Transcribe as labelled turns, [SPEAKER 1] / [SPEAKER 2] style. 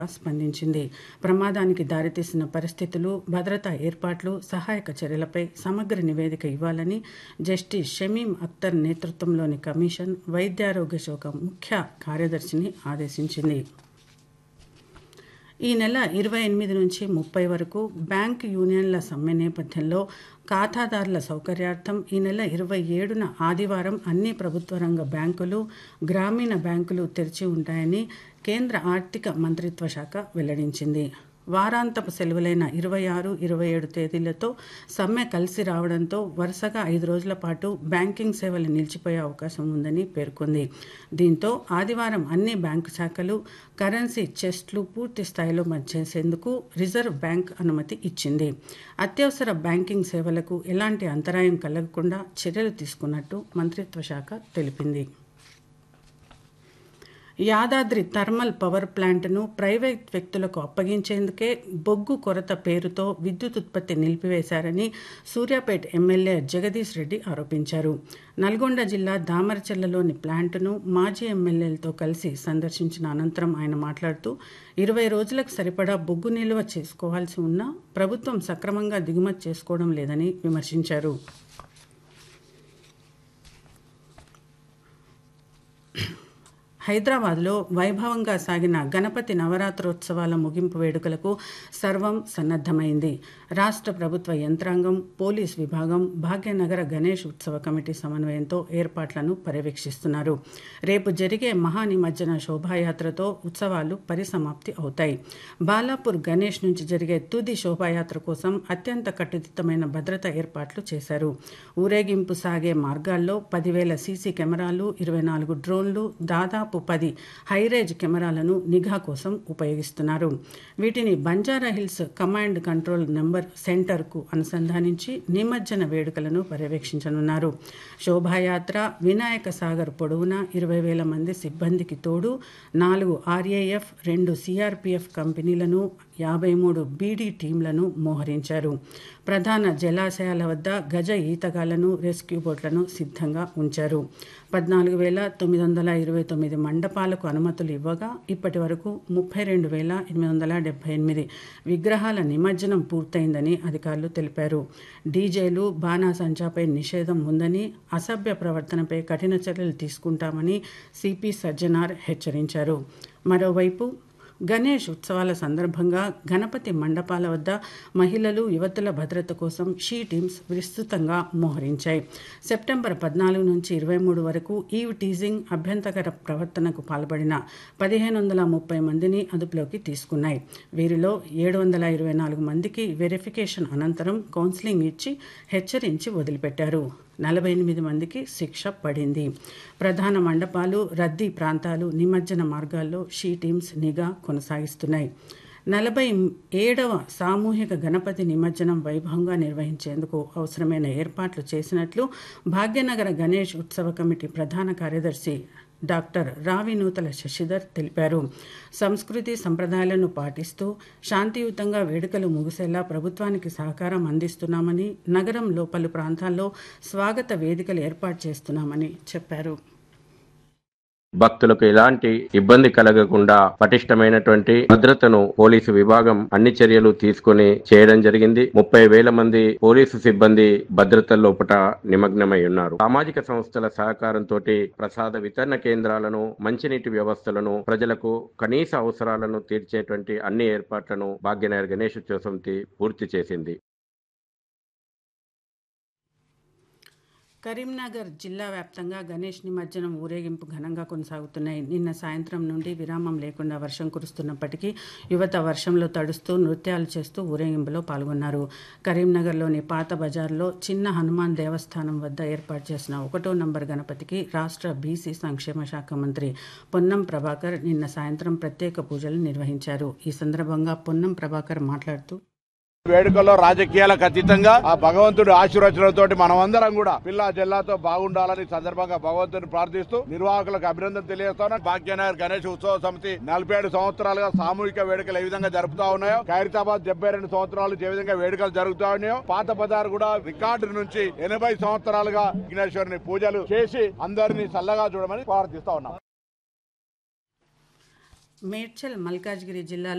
[SPEAKER 1] స్పందించింది ప్రమాదానికి దారితీసిన పరిస్థితులు భద్రతా ఏర్పాట్లు సహాయక చర్యలపై సమగ్ర నివేదిక ఇవ్వాలని జస్టిస్ షమీం అఖ్తర్ నేతృత్వంలోని కమిషన్ వైద్యారోగ్య శాఖ ముఖ్య కార్యదర్శిని ఆదేశించింది ఈ నెల ఇరవై ఎనిమిది నుంచి ముప్పై వరకు బ్యాంక్ యూనియన్ల సమ్మె నేపథ్యంలో ఖాతాదారుల సౌకర్యార్థం ఈ నెల ఇరవై ఏడున ఆదివారం అన్ని ప్రభుత్వ రంగ బ్యాంకులు గ్రామీణ బ్యాంకులు తెరిచి ఉంటాయని కేంద్ర ఆర్థిక మంత్రిత్వ శాఖ వెల్లడించింది వారాంతపు సెలవులైన ఇరవై ఆరు ఇరవై ఏడు తేదీలతో సమ్మె కలిసి రావడంతో వరుసగా ఐదు రోజుల పాటు బ్యాంకింగ్ సేవలు నిలిచిపోయే అవకాశం ఉందని పేర్కొంది దీంతో ఆదివారం అన్ని బ్యాంకు శాఖలు కరెన్సీ చెస్ట్లు పూర్తి స్థాయిలో చేసేందుకు రిజర్వ్ బ్యాంక్ అనుమతి ఇచ్చింది అత్యవసర బ్యాంకింగ్ సేవలకు ఎలాంటి అంతరాయం కలగకుండా చర్యలు తీసుకున్నట్టు మంత్రిత్వ శాఖ తెలిపింది యాదాద్రి థర్మల్ పవర్ ప్లాంట్ను ప్రైవేట్ వ్యక్తులకు అప్పగించేందుకే బొగ్గు కొరత పేరుతో విద్యుత్ ఉత్పత్తి నిలిపివేశారని సూర్యాపేట ఎమ్మెల్యే జగదీష్ రెడ్డి ఆరోపించారు నల్గొండ జిల్లా దామరచెల్లలోని ప్లాంట్ను మాజీ ఎమ్మెల్యేలతో కలిసి సందర్శించిన అనంతరం ఆయన మాట్లాడుతూ ఇరవై రోజులకు సరిపడా బొగ్గు నిల్వ చేసుకోవాల్సి ఉన్నా ప్రభుత్వం సక్రమంగా దిగుమతి చేసుకోవడం లేదని విమర్శించారు హైదరాబాద్లో వైభవంగా సాగిన గణపతి నవరాత్రోత్సవాల ముగింపు వేడుకలకు సర్వం సన్నద్ధమైంది రాష్ట్ర ప్రభుత్వ యంత్రాంగం పోలీస్ విభాగం భాగ్యనగర గణేష్ ఉత్సవ కమిటీ సమన్వయంతో ఏర్పాట్లను పర్యవేక్షిస్తున్నారు రేపు జరిగే మహానిమజ్జన శోభాయాత్రతో ఉత్సవాలు పరిసమాప్తి అవుతాయి బాలాపూర్ గణేష్ నుంచి జరిగే తుది శోభాయాత్ర కోసం అత్యంత కట్టుదిట్టమైన భద్రత ఏర్పాట్లు చేశారు ఊరేగింపు సాగే మార్గాల్లో పదివేల సీసీ కెమెరాలు ఇరవై నాలుగు డ్రోన్లు దాదాపు దాదాపు పది హైరేజ్ కెమెరాలను నిఘా కోసం ఉపయోగిస్తున్నారు వీటిని Banjara hills command control number సెంటర్కు అనుసంధానించి నిమజ్జన వేడుకలను పర్యవేక్షించనున్నారు శోభాయాత్ర వినాయక సాగర్ పొడవునా ఇరవై వేల మంది సిబ్బందికి తోడు నాలుగు ఆర్ఏఎఫ్ రెండు సిఆర్పిఎఫ్ కంపెనీలను యాభై మూడు బీడీ టీంలను మోహరించారు ప్రధాన జలాశయాల వద్ద గజ ఈతగాళ్లను రెస్క్యూ బోట్లను సిద్ధంగా ఉంచారు పద్నాలుగు వేల తొమ్మిది వందల ఇరవై తొమ్మిది మండపాలకు అనుమతులు ఇవ్వగా ఇప్పటి వరకు ముప్పై రెండు వేల ఎనిమిది వందల డెబ్బై ఎనిమిది విగ్రహాల నిమజ్జనం పూర్తయిందని అధికారులు తెలిపారు డీజేలు బాణాసంచాపై నిషేధం ఉందని అసభ్య ప్రవర్తనపై కఠిన చర్యలు తీసుకుంటామని సిపి సజ్జనార్ హెచ్చరించారు మరోవైపు గణేష్ ఉత్సవాల సందర్భంగా గణపతి మండపాల వద్ద మహిళలు యువతుల భద్రత కోసం షీ టీమ్స్ విస్తృతంగా మోహరించాయి సెప్టెంబర్ పద్నాలుగు నుంచి ఇరవై మూడు వరకు ఈవ్ టీజింగ్ అభ్యంతకర ప్రవర్తనకు పాల్పడిన పదిహేను వందల ముప్పై మందిని అదుపులోకి తీసుకున్నాయి వీరిలో ఏడు వందల ఇరవై నాలుగు మందికి వెరిఫికేషన్ అనంతరం కౌన్సిలింగ్ ఇచ్చి హెచ్చరించి వదిలిపెట్టారు నలభై ఎనిమిది మందికి శిక్ష పడింది ప్రధాన మండపాలు రద్దీ ప్రాంతాలు నిమజ్జన మార్గాల్లో షీ టీమ్స్ నిఘా కొనసాగిస్తున్నాయి నలభై ఏడవ సామూహిక గణపతి నిమజ్జనం వైభవంగా నిర్వహించేందుకు అవసరమైన ఏర్పాట్లు చేసినట్లు భాగ్యనగర గణేష్ ఉత్సవ కమిటీ ప్రధాన కార్యదర్శి డాక్టర్ రావి నూతల శశిధర్ తెలిపారు సంస్కృతి సంప్రదాయాలను పాటిస్తూ శాంతియుతంగా వేడుకలు ముగిసేలా ప్రభుత్వానికి సహకారం అందిస్తున్నామని నగరంలో పలు ప్రాంతాల్లో స్వాగత వేదికలు ఏర్పాటు చేస్తున్నామని చెప్పారు
[SPEAKER 2] భక్తులకు ఎలాంటి ఇబ్బంది కలగకుండా పటిష్టమైనటువంటి భద్రతను పోలీసు విభాగం అన్ని చర్యలు తీసుకుని చేయడం జరిగింది ముప్పై వేల మంది పోలీసు సిబ్బంది భద్రత లోపట నిమగ్నమై ఉన్నారు సామాజిక సంస్థల సహకారంతో ప్రసాద వితరణ కేంద్రాలను మంచినీటి వ్యవస్థలను ప్రజలకు కనీస అవసరాలను తీర్చేటువంటి అన్ని ఏర్పాట్లను భాగ్యనగర్ గణేష్ ఉత్సవ సమితి పూర్తి చేసింది
[SPEAKER 1] కరీంనగర్ జిల్లా వ్యాప్తంగా గణేష్ నిమజ్జనం ఊరేగింపు ఘనంగా కొనసాగుతున్నాయి నిన్న సాయంత్రం నుండి విరామం లేకుండా వర్షం కురుస్తున్నప్పటికీ యువత వర్షంలో తడుస్తూ నృత్యాలు చేస్తూ ఊరేగింపులో పాల్గొన్నారు కరీంనగర్లోని పాత బజార్లో చిన్న హనుమాన్ దేవస్థానం వద్ద ఏర్పాటు చేసిన ఒకటో నంబర్ గణపతికి రాష్ట్ర బీసీ సంక్షేమ శాఖ మంత్రి పొన్నం ప్రభాకర్ నిన్న సాయంత్రం ప్రత్యేక పూజలు నిర్వహించారు ఈ సందర్భంగా పొన్నం ప్రభాకర్ మాట్లాడుతూ
[SPEAKER 3] వేడుకల్లో రాజకీయాలకు అతీతంగా ఆ భగవంతుడి ఆశీర్వచనంతో మనమందరం కూడా పిల్ల జిల్లాతో బాగుండాలని సందర్భంగా భగవంతుని ప్రార్థిస్తూ నిర్వాహకులకు అభినందన తెలియజేస్తాను భాగ్యనగర్ గణేష్ ఉత్సవ సమితి నలభై ఏడు సంవత్సరాలుగా సామూహిక వేడుకలు ఏ విధంగా జరుపుతా ఉన్నాయో ఖైరతాబాద్ డెబ్బై రెండు సంవత్సరాలు ఏ విధంగా వేడుకలు జరుగుతా ఉన్నాయో పాత బజార్ కూడా రికార్డు నుంచి ఎనభై సంవత్సరాలుగా విఘ్నేశ్వరుని పూజలు చేసి అందరినీ చల్లగా చూడమని ప్రార్థిస్తా ఉన్నాం
[SPEAKER 1] మేడ్చల్ మల్కాజ్గిరి జిల్లాలో